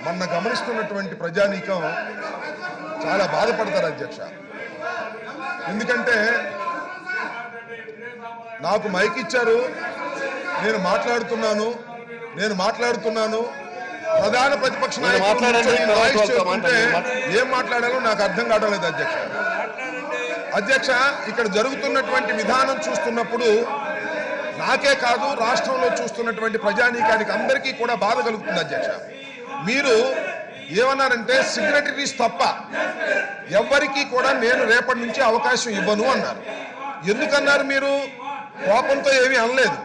మొన్న గమనిస్తున్నటువంటి ప్రజానీకం చాలా బాధపడతారు అధ్యక్ష ఎందుకంటే నాకు మైక్ ఇచ్చారు నేను మాట్లాడుతున్నాను నేను మాట్లాడుతున్నాను ప్రధాన ప్రతిపక్ష మీరు మాట్లాడండి, నాయకుడు తర్వాత వాయిస్ ఒక చేస్తుంటే మాట- ఏం మాట్లాడాలో నాకు అర్థం కావడం లేదు అధ్యక్ష అధ్యక్ష ఇక్కడ జరుగుతున్నటువంటి విధానం చూస్తున్నప్పుడు నాకే కాదు రాష్ట్రంలో చూస్తున్నటువంటి ప్రజానీకానికి అందరికీ కూడా బాధ కలుగుతుంది అధ్యక్ష మీరు ఏమన్నారంటే సిగ్నటరీస్ తప్ప ఎవ్వరికీ కూడా నేను రేపటి నుంచి అవకాశం ఇవ్వను అన్నారు ఎందుకన్నారు మీరు కోపంతో ఏమీ అనలేదు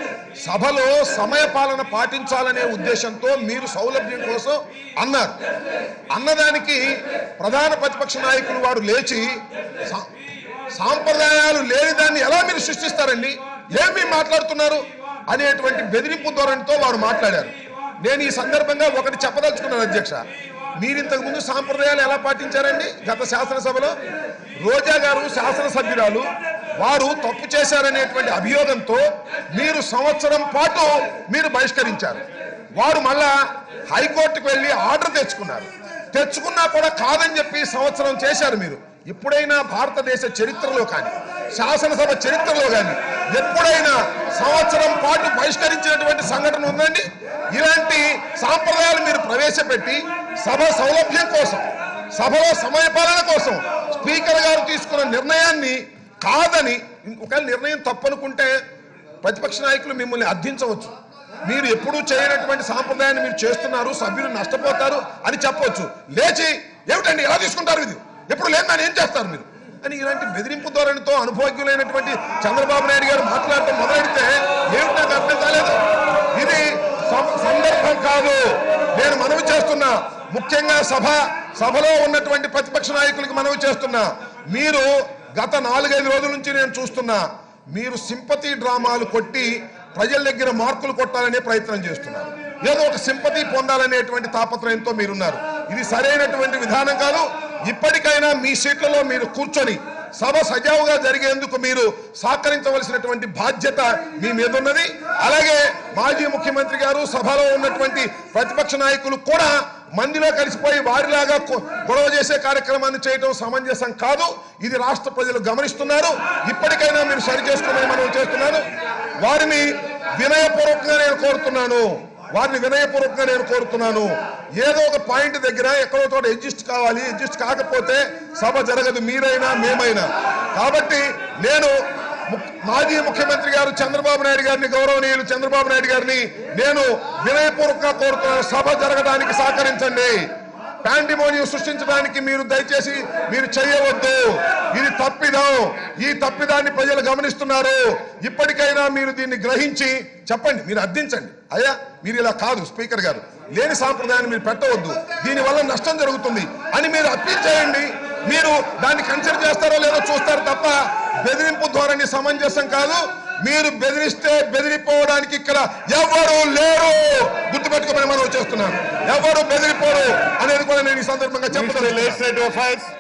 సభలో సమయపాలన పాటించాలనే ఉద్దేశంతో మీరు సౌలభ్యం కోసం అన్నారు అన్నదానికి ప్రధాన ప్రతిపక్ష నాయకులు వారు లేచి సా- సాంప్రదాయాలు లేని దాన్ని ఎలా మీరు సృష్టిస్తారండి ఏమి మాట్లాడుతున్నారు అనేటువంటి బెదిరింపు ధోరణితో వారు మాట్లాడారు నేను ఈ సందర్భంగా ఒకటి చెప్పదలుచుకున్నాను అధ్యక్ష మీరు ఇంతకు ముందు సాంప్రదాయాలు ఎలా పాటించారండి గత శాసనసభలో రోజా గారు శాసనసభ్యురాలు వారు తప్పు చేశారనేటువంటి అభియోగంతో మీరు సంవత్సరం పాటు మీరు బహిష్కరించారు వారు మళ్ళా హైకోర్టుకు వెళ్ళి ఆర్డర్ తెచ్చుకున్నారు తెచ్చుకున్నా కూడా కాదని చెప్పి సంవత్సరం చేశారు మీరు ఎప్పుడైనా భారతదేశ చరిత్రలో కానీ శాసనసభ చరిత్రలో కానీ ఎప్పుడైనా సంవత్సరం పాటు బహిష్కరించినటువంటి సంఘటన ఉందండి ఇలాంటి సాంప్రదాయాలు మీరు ప్రవేశపెట్టి సభ సౌలభ్యం కోసం సభలో సమయపాలన కోసం స్పీకర్ గారు తీసుకున్న నిర్ణయాన్ని కాదని ఒకవేళ నిర్ణయం తప్పనుకుంటే ప్రతిపక్ష నాయకులు మిమ్మల్ని అర్థించవచ్చు మీరు ఎప్పుడూ చేయనటువంటి సాంప్రదాయాన్ని మీరు చేస్తున్నారు సభ్యులు నష్టపోతారు అని చెప్పవచ్చు లేచి ఏమిటండి ఎలా తీసుకుంటారు ఇది ఎప్పుడు లేదు దాన్ని ఏం చేస్తారు మీరు అని ఇలాంటి బెదిరింపు ధోరణితో అనుభవజ్ఞులైనటువంటి చంద్రబాబు నాయుడు గారు మాట్లాడటం మొదలెడితే ఏమిటి నాకు అర్థం కాలేదు ఇది సం- సందర్భం కాదు నేను మనవి చేస్తున్నా ముఖ్యంగా సభ సభలో ఉన్నటువంటి ప్రతిపక్ష నాయకులకు మనవి చేస్తున్నా మీరు గత నాలుగైదు రోజుల నుంచి నేను చూస్తున్నా మీరు సింపతి డ్రామాలు కొట్టి ప్రజల దగ్గర మార్కులు కొట్టాలనే ప్రయత్నం చేస్తున్నారు ఏదో ఒక సింపతి పొందాలనేటువంటి తాపత్రయంతో మీరున్నారు ఇది సరైనటువంటి విధానం కాదు ఇప్పటికైనా మీ సీట్లలో మీరు కూర్చొని సభ సజావుగా జరిగేందుకు మీరు సహకరించవలసినటువంటి బాధ్యత మీ మీద ఉన్నది అలాగే మాజీ ముఖ్యమంత్రి గారు సభలో ఉన్నటువంటి ప్రతిపక్ష నాయకులు కూడా మందిలో కలిసిపోయి వారిలాగా కొ- గొడవ చేసే కార్యక్రమాన్ని చేయడం సమంజసం కాదు ఇది రాష్ట్ర ప్రజలు గమనిస్తున్నారు ఇప్పటికైనా మీరు సరి చేసుకోమని మనం చేస్తున్నాను వారిని వినయపూర్వకంగా నేను కోరుతున్నాను వారిని వినయపూర్వకంగా నేను కోరుతున్నాను ఏదో ఒక పాయింట్ దగ్గర ఎక్కడో చోట అడ్జస్ట్ కావాలి అడ్జస్ట్ కాకపోతే సభ జరగదు మీరైనా మేమైనా కాబట్టి నేను ము- మాజీ ముఖ్యమంత్రి గారు చంద్రబాబు నాయుడు గారిని గౌరవనీయులు చంద్రబాబు నాయుడు గారిని నేను వినయపూర్వకంగా కోరుతున్నాను సభ జరగడానికి సహకరించండి పాండిమోనియం సృష్టించడానికి మీరు దయచేసి మీరు చేయవద్దు ఇది తప్పిదం ఈ తప్పిదాన్ని ప్రజలు గమనిస్తున్నారు ఇప్పటికైనా మీరు దీన్ని గ్రహించి చెప్పండి మీరు అర్థించండి అయ్యా మీరు ఇలా కాదు స్పీకర్ గారు లేని సాంప్రదాయాన్ని మీరు పెట్టవద్దు దీని వల్ల నష్టం జరుగుతుంది అని మీరు అప్పీల్ చేయండి మీరు దాన్ని కన్సిడర్ చేస్తారో లేదో చూస్తారు తప్ప బెదిరింపు ధోరణి సమంజసం కాదు మీరు బెదిరిస్తే బెదిరిపోవడానికి ఇక్కడ ఎవరు లేరు గుర్తుపెట్టుకోమని మనం చేస్తున్నాను ఎవరు బెదిరిపోరు అనేది కూడా నేను ఈ సందర్భంగా Minister చెప్పదలుచుకున్నాను Legislative Affairs.